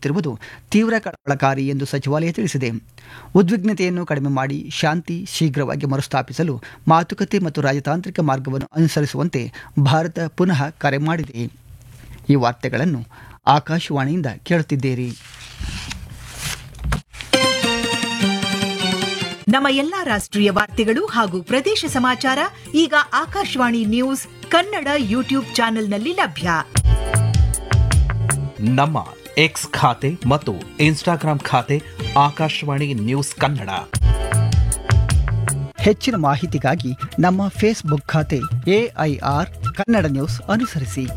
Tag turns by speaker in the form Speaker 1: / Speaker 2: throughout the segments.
Speaker 1: ನಡೆಯುತ್ತಿರುವುದು ತೀವ್ರ ಕಳವಳಕಾರಿ ಎಂದು ಸಚಿವಾಲಯ ತಿಳಿಸಿದೆ ಉದ್ವಿಗ್ನತೆಯನ್ನು ಕಡಿಮೆ ಮಾಡಿ ಶಾಂತಿ ಶೀಘ್ರವಾಗಿ ಮರುಸ್ಥಾಪಿಸಲು ಮಾತುಕತೆ ಮತ್ತು ರಾಜತಾಂತ್ರಿಕ ಮಾರ್ಗವನ್ನು ಅನುಸರಿಸುವಂತೆ ಭಾರತ ಪುನಃ ಕರೆ ಮಾಡಿದೆ ಈ ವಾರ್ತೆಗಳನ್ನು ಆಕಾಶವಾಣಿಯಿಂದ ಕೇಳುತ್ತಿದ್ದೀರಿ
Speaker 2: ನಮ್ಮ ಎಲ್ಲಾ ರಾಷ್ಟ್ರೀಯ ವಾರ್ತೆಗಳು ಹಾಗೂ ಪ್ರದೇಶ ಸಮಾಚಾರ ಈಗ ಆಕಾಶವಾಣಿ ನ್ಯೂಸ್ ಕನ್ನಡ ಯೂಟ್ಯೂಬ್ ಚಾನೆಲ್ನಲ್ಲಿ ಲಭ್ಯ
Speaker 3: ನಮ್ಮ ಎಕ್ಸ್ ಖಾತೆ ಮತ್ತು ಇನ್ಸ್ಟಾಗ್ರಾಂ ಖಾತೆ ಆಕಾಶವಾಣಿ ನ್ಯೂಸ್ ಕನ್ನಡ
Speaker 1: ಹೆಚ್ಚಿನ ಮಾಹಿತಿಗಾಗಿ ನಮ್ಮ ಫೇಸ್ಬುಕ್ ಖಾತೆ ಎಐಆರ್ ಕನ್ನಡ ನ್ಯೂಸ್ ಅನುಸರಿಸಿ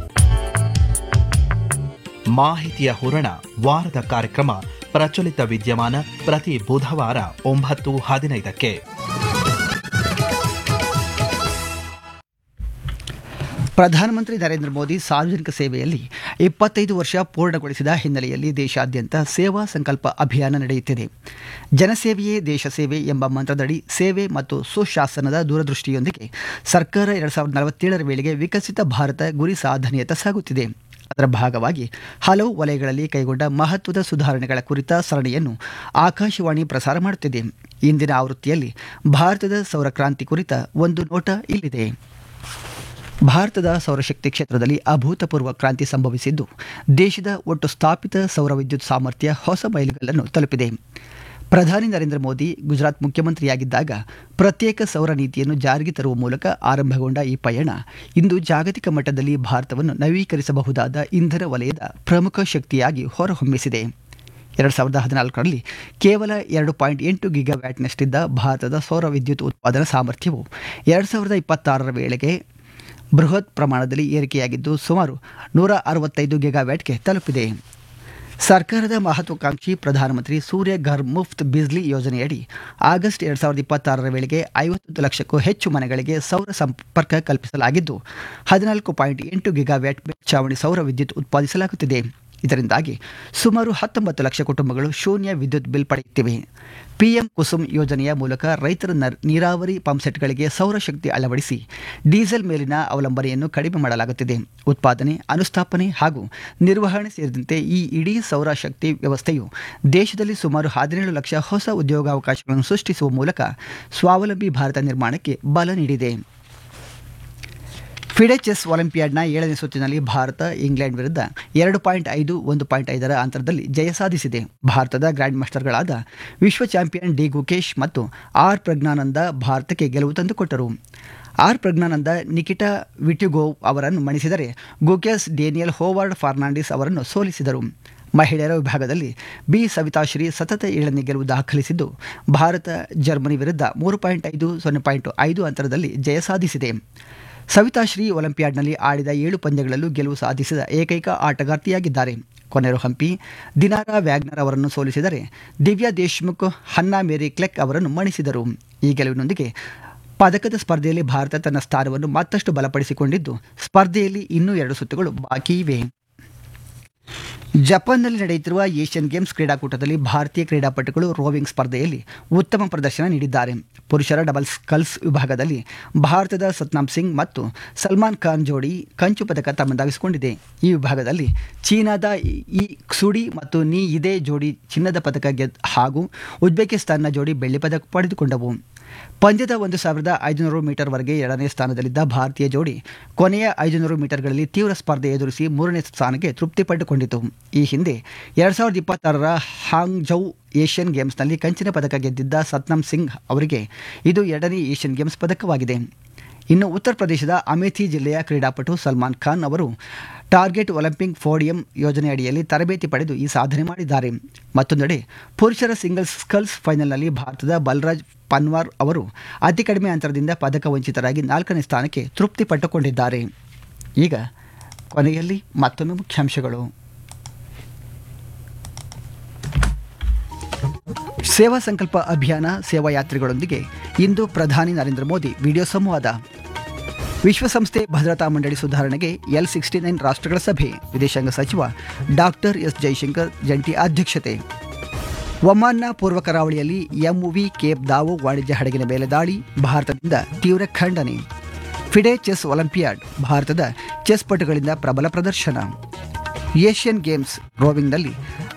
Speaker 3: ಮಾಹಿತಿಯ ಹೂರಣ ವಾರದ ಕಾರ್ಯಕ್ರಮ ಪ್ರಚಲಿತ ವಿದ್ಯಮಾನ ಪ್ರತಿ ಬುಧವಾರ ಒಂಬತ್ತು ಹದಿನೈದಕ್ಕೆ
Speaker 1: ಪ್ರಧಾನಮಂತ್ರಿ ನರೇಂದ್ರ ಮೋದಿ ಸಾರ್ವಜನಿಕ ಸೇವೆಯಲ್ಲಿ ಇಪ್ಪತ್ತೈದು ವರ್ಷ ಪೂರ್ಣಗೊಳಿಸಿದ ಹಿನ್ನೆಲೆಯಲ್ಲಿ ದೇಶಾದ್ಯಂತ ಸೇವಾ ಸಂಕಲ್ಪ ಅಭಿಯಾನ ನಡೆಯುತ್ತಿದೆ ಜನಸೇವೆಯೇ ದೇಶ ಸೇವೆ ಎಂಬ ಮಂತ್ರದಡಿ ಸೇವೆ ಮತ್ತು ಸುಶಾಸನದ ದೂರದೃಷ್ಟಿಯೊಂದಿಗೆ ಸರ್ಕಾರ ಎರಡು ಸಾವಿರದ ನಲವತ್ತೇಳರ ವೇಳೆಗೆ ವಿಕಸಿತ ಭಾರತ ಗುರಿ ಸಾಧನೆಯತ್ತ ಸಾಗುತ್ತಿದೆ ಅದರ ಭಾಗವಾಗಿ ಹಲವು ವಲಯಗಳಲ್ಲಿ ಕೈಗೊಂಡ ಮಹತ್ವದ ಸುಧಾರಣೆಗಳ ಕುರಿತ ಸರಣಿಯನ್ನು ಆಕಾಶವಾಣಿ ಪ್ರಸಾರ ಮಾಡುತ್ತಿದೆ ಇಂದಿನ ಆವೃತ್ತಿಯಲ್ಲಿ ಭಾರತದ ಸೌರ ಕ್ರಾಂತಿ ಕುರಿತ ಒಂದು ನೋಟ ಇಲ್ಲಿದೆ ಭಾರತದ ಸೌರಶಕ್ತಿ ಕ್ಷೇತ್ರದಲ್ಲಿ ಅಭೂತಪೂರ್ವ ಕ್ರಾಂತಿ ಸಂಭವಿಸಿದ್ದು ದೇಶದ ಒಟ್ಟು ಸ್ಥಾಪಿತ ಸೌರ ವಿದ್ಯುತ್ ಸಾಮರ್ಥ್ಯ ಹೊಸ ಮೈಲಿಗಲ್ಲನ್ನು ತಲುಪಿದೆ ಪ್ರಧಾನಿ ನರೇಂದ್ರ ಮೋದಿ ಗುಜರಾತ್ ಮುಖ್ಯಮಂತ್ರಿಯಾಗಿದ್ದಾಗ ಪ್ರತ್ಯೇಕ ಸೌರ ನೀತಿಯನ್ನು ಜಾರಿಗೆ ತರುವ ಮೂಲಕ ಆರಂಭಗೊಂಡ ಈ ಪಯಣ ಇಂದು ಜಾಗತಿಕ ಮಟ್ಟದಲ್ಲಿ ಭಾರತವನ್ನು ನವೀಕರಿಸಬಹುದಾದ ಇಂಧನ ವಲಯದ ಪ್ರಮುಖ ಶಕ್ತಿಯಾಗಿ ಹೊರಹೊಮ್ಮಿಸಿದೆ ಎರಡು ಸಾವಿರದ ಹದಿನಾಲ್ಕರಲ್ಲಿ ಕೇವಲ ಎರಡು ಪಾಯಿಂಟ್ ಎಂಟು ಗಿಗಾವ್ಯಾಟ್ನಷ್ಟಿದ್ದ ಭಾರತದ ಸೌರ ವಿದ್ಯುತ್ ಉತ್ಪಾದನಾ ಸಾಮರ್ಥ್ಯವು ಎರಡು ಸಾವಿರದ ಇಪ್ಪತ್ತಾರರ ವೇಳೆಗೆ ಬೃಹತ್ ಪ್ರಮಾಣದಲ್ಲಿ ಏರಿಕೆಯಾಗಿದ್ದು ಸುಮಾರು ನೂರ ಅರವತ್ತೈದು ಗಿಗಾವ್ಯಾಟ್ಗೆ ತಲುಪಿದೆ ಸರ್ಕಾರದ ಮಹತ್ವಾಕಾಂಕ್ಷಿ ಪ್ರಧಾನಮಂತ್ರಿ ಸೂರ್ಯ ಘರ್ ಮುಫ್ತ್ ಬಿಜ್ಲಿ ಯೋಜನೆಯಡಿ ಆಗಸ್ಟ್ ಎರಡು ಸಾವಿರದ ಇಪ್ಪತ್ತಾರರ ವೇಳೆಗೆ ಐವತ್ತು ಲಕ್ಷಕ್ಕೂ ಹೆಚ್ಚು ಮನೆಗಳಿಗೆ ಸೌರ ಸಂಪರ್ಕ ಕಲ್ಪಿಸಲಾಗಿದ್ದು ಹದಿನಾಲ್ಕು ಪಾಯಿಂಟ್ ಎಂಟು ಗಿಗಾವ್ಯಾಟ್ ಮೇಲ್ಛಾವಣಿ ಸೌರ ವಿದ್ಯುತ್ ಉತ್ಪಾದಿಸಲಾಗುತ್ತಿದೆ ಇದರಿಂದಾಗಿ ಸುಮಾರು ಹತ್ತೊಂಬತ್ತು ಲಕ್ಷ ಕುಟುಂಬಗಳು ಶೂನ್ಯ ವಿದ್ಯುತ್ ಬಿಲ್ ಪಡೆಯುತ್ತಿವೆ ಪಿಎಂ ಕುಸುಮ್ ಯೋಜನೆಯ ಮೂಲಕ ರೈತರ ನರ್- ನೀರಾವರಿ ಪಂಪ್ಸೆಟ್ಗಳಿಗೆ ಸೌರಶಕ್ತಿ ಅಳವಡಿಸಿ ಡೀಸೆಲ್ ಮೇಲಿನ ಅವಲಂಬನೆಯನ್ನು ಕಡಿಮೆ ಮಾಡಲಾಗುತ್ತಿದೆ ಉತ್ಪಾದನೆ ಅನುಸ್ಥಾಪನೆ ಹಾಗೂ ನಿರ್ವಹಣೆ ಸೇರಿದಂತೆ ಈ ಇಡೀ ಸೌರಶಕ್ತಿ ವ್ಯವಸ್ಥೆಯು ದೇಶದಲ್ಲಿ ಸುಮಾರು ಹದಿನೇಳು ಲಕ್ಷ ಹೊಸ ಉದ್ಯೋಗಾವಕಾಶಗಳನ್ನು ಸೃಷ್ಟಿಸುವ ಮೂಲಕ ಸ್ವಾವಲಂಬಿ ಭಾರತ ನಿರ್ಮಾಣಕ್ಕೆ ಬಲ ನೀಡಿದೆ ಫಿಡೆ ಚೆಸ್ ಒಲಿಂಪಿಯಾಡ್ನ ಏಳನೇ ಸುತ್ತಿನಲ್ಲಿ ಭಾರತ ಇಂಗ್ಲೆಂಡ್ ವಿರುದ್ಧ ಎರಡು ಪಾಯಿಂಟ್ ಐದು ಒಂದು ಪಾಯಿಂಟ್ ಐದರ ಅಂತರದಲ್ಲಿ ಜಯ ಸಾಧಿಸಿದೆ ಭಾರತದ ಗ್ರ್ಯಾಂಡ್ ಮಾಸ್ಟರ್ಗಳಾದ ವಿಶ್ವ ಚಾಂಪಿಯನ್ ಡಿ ಗುಕೇಶ್ ಮತ್ತು ಆರ್ ಪ್ರಜ್ಞಾನಂದ ಭಾರತಕ್ಕೆ ಗೆಲುವು ತಂದುಕೊಟ್ಟರು ಆರ್ ಪ್ರಜ್ಞಾನಂದ ನಿಕಿಟಾ ವಿಟ್ಯುಗೋವ್ ಅವರನ್ನು ಮಣಿಸಿದರೆ ಗುಕೇಶ್ ಡೇನಿಯಲ್ ಹೋವಾರ್ಡ್ ಫರ್ನಾಂಡಿಸ್ ಅವರನ್ನು ಸೋಲಿಸಿದರು ಮಹಿಳೆಯರ ವಿಭಾಗದಲ್ಲಿ ಬಿ ಸವಿತಾಶ್ರೀ ಸತತ ಏಳನೇ ಗೆಲುವು ದಾಖಲಿಸಿದ್ದು ಭಾರತ ಜರ್ಮನಿ ವಿರುದ್ಧ ಮೂರು ಪಾಯಿಂಟ್ ಐದು ಸೊನ್ನೆ ಪಾಯಿಂಟ್ ಐದು ಅಂತರದಲ್ಲಿ ಜಯ ಸಾಧಿಸಿದೆ ಸವಿತಾಶ್ರೀ ಒಲಿಂಪಿಯಾಡ್ನಲ್ಲಿ ಆಡಿದ ಏಳು ಪಂದ್ಯಗಳಲ್ಲೂ ಗೆಲುವು ಸಾಧಿಸಿದ ಏಕೈಕ ಆಟಗಾರ್ತಿಯಾಗಿದ್ದಾರೆ ಕೊನೆರು ಹಂಪಿ ದಿನಾರಾ ವ್ಯಾಗ್ನರ್ ಅವರನ್ನು ಸೋಲಿಸಿದರೆ ದಿವ್ಯಾ ದೇಶ್ಮುಖ್ ಹನ್ನಾ ಮೇರಿ ಕ್ಲೆಕ್ ಅವರನ್ನು ಮಣಿಸಿದರು ಈ ಗೆಲುವಿನೊಂದಿಗೆ ಪದಕದ ಸ್ಪರ್ಧೆಯಲ್ಲಿ ಭಾರತ ತನ್ನ ಸ್ಥಾನವನ್ನು ಮತ್ತಷ್ಟು ಬಲಪಡಿಸಿಕೊಂಡಿದ್ದು ಸ್ಪರ್ಧೆಯಲ್ಲಿ ಇನ್ನೂ ಎರಡು ಸುತ್ತುಗಳು ಬಾಕಿ ಇವೆ ಜಪಾನ್ನಲ್ಲಿ ನಡೆಯುತ್ತಿರುವ ಏಷ್ಯನ್ ಗೇಮ್ಸ್ ಕ್ರೀಡಾಕೂಟದಲ್ಲಿ ಭಾರತೀಯ ಕ್ರೀಡಾಪಟುಗಳು ರೋವಿಂಗ್ ಸ್ಪರ್ಧೆಯಲ್ಲಿ ಉತ್ತಮ ಪ್ರದರ್ಶನ ನೀಡಿದ್ದಾರೆ ಪುರುಷರ ಡಬಲ್ಸ್ ಕಲ್ಸ್ ವಿಭಾಗದಲ್ಲಿ ಭಾರತದ ಸತ್ನಾಮ್ ಸಿಂಗ್ ಮತ್ತು ಸಲ್ಮಾನ್ ಖಾನ್ ಜೋಡಿ ಕಂಚು ಪದಕ ತಮ್ಮದಾಗಿಸಿಕೊಂಡಿದೆ ಈ ವಿಭಾಗದಲ್ಲಿ ಚೀನಾದ ಈ ಕ್ಸುಡಿ ಮತ್ತು ನೀ ಇದೇ ಜೋಡಿ ಚಿನ್ನದ ಪದಕ ಗೆದ್ದ ಹಾಗೂ ಉಜ್ಬೇಕಿಸ್ತಾನ್ನ ಜೋಡಿ ಬೆಳ್ಳಿ ಪದಕ ಪಡೆದುಕೊಂಡವು ಪಂದ್ಯದ ಒಂದು ಸಾವಿರದ ಐದುನೂರು ಮೀಟರ್ವರೆಗೆ ಎರಡನೇ ಸ್ಥಾನದಲ್ಲಿದ್ದ ಭಾರತೀಯ ಜೋಡಿ ಕೊನೆಯ ಐದುನೂರು ಮೀಟರ್ಗಳಲ್ಲಿ ತೀವ್ರ ಸ್ಪರ್ಧೆ ಎದುರಿಸಿ ಮೂರನೇ ಸ್ಥಾನಕ್ಕೆ ತೃಪ್ತಿ ಪಡೆದುಕೊಂಡಿತು ಈ ಹಿಂದೆ ಎರಡು ಸಾವಿರದ ಇಪ್ಪತ್ತಾರರ ಹಾಂಗ್ಜೌ ಏಷ್ಯನ್ ಗೇಮ್ಸ್ನಲ್ಲಿ ಕಂಚಿನ ಪದಕ ಗೆದ್ದಿದ್ದ ಸತ್ನಾಮ್ ಸಿಂಗ್ ಅವರಿಗೆ ಇದು ಎರಡನೇ ಏಷ್ಯನ್ ಗೇಮ್ಸ್ ಪದಕವಾಗಿದೆ ಇನ್ನು ಉತ್ತರ ಪ್ರದೇಶದ ಅಮೇಥಿ ಜಿಲ್ಲೆಯ ಕ್ರೀಡಾಪಟು ಸಲ್ಮಾನ್ ಖಾನ್ ಅವರು ಟಾರ್ಗೆಟ್ ಒಲಿಂಪಿಕ್ ಫೋಡಿಯಂ ಯೋಜನೆ ಅಡಿಯಲ್ಲಿ ತರಬೇತಿ ಪಡೆದು ಈ ಸಾಧನೆ ಮಾಡಿದ್ದಾರೆ ಮತ್ತೊಂದೆಡೆ ಪುರುಷರ ಸಿಂಗಲ್ಸ್ ಸ್ಕಲ್ಸ್ ಫೈನಲ್ನಲ್ಲಿ ಭಾರತದ ಬಲರಾಜ್ ಪನ್ವಾರ್ ಅವರು ಅತಿ ಕಡಿಮೆ ಅಂತರದಿಂದ ಪದಕ ವಂಚಿತರಾಗಿ ನಾಲ್ಕನೇ ಸ್ಥಾನಕ್ಕೆ ತೃಪ್ತಿ ಪಟ್ಟುಕೊಂಡಿದ್ದಾರೆ ಈಗ ಕೊನೆಯಲ್ಲಿ ಮತ್ತೊಮ್ಮೆ ಮುಖ್ಯಾಂಶಗಳು ಸೇವಾ ಸಂಕಲ್ಪ ಅಭಿಯಾನ ಸೇವಾ ಯಾತ್ರಿಗಳೊಂದಿಗೆ ಇಂದು ಪ್ರಧಾನಿ ನರೇಂದ್ರ ಮೋದಿ ವಿಡಿಯೋ ಸಂವಾದ ವಿಶ್ವಸಂಸ್ಥೆ ಭದ್ರತಾ ಮಂಡಳಿ ಸುಧಾರಣೆಗೆ ಎಲ್ ಸಿಕ್ಸ್ಟಿ ನೈನ್ ರಾಷ್ಟ್ರಗಳ ಸಭೆ ವಿದೇಶಾಂಗ ಸಚಿವ ಡಾಕ್ಟರ್ ಎಸ್ ಜೈಶಂಕರ್ ಜಂಟಿ ಅಧ್ಯಕ್ಷತೆ ಒಮಾನ್ನ ಪೂರ್ವ ಕರಾವಳಿಯಲ್ಲಿ ಎಂವಿ ಕೇಪ್ ದಾವೋ ವಾಣಿಜ್ಯ ಹಡಗಿನ ಮೇಲೆ ದಾಳಿ ಭಾರತದಿಂದ ತೀವ್ರ ಖಂಡನೆ ಫಿಡೆ ಚೆಸ್ ಒಲಿಂಪಿಯಾಡ್ ಭಾರತದ ಚೆಸ್ ಪಟುಗಳಿಂದ ಪ್ರಬಲ ಪ್ರದರ್ಶನ ಏಷ್ಯನ್ ಗೇಮ್ಸ್ ರೋವಿಂಗ್ನಲ್ಲಿ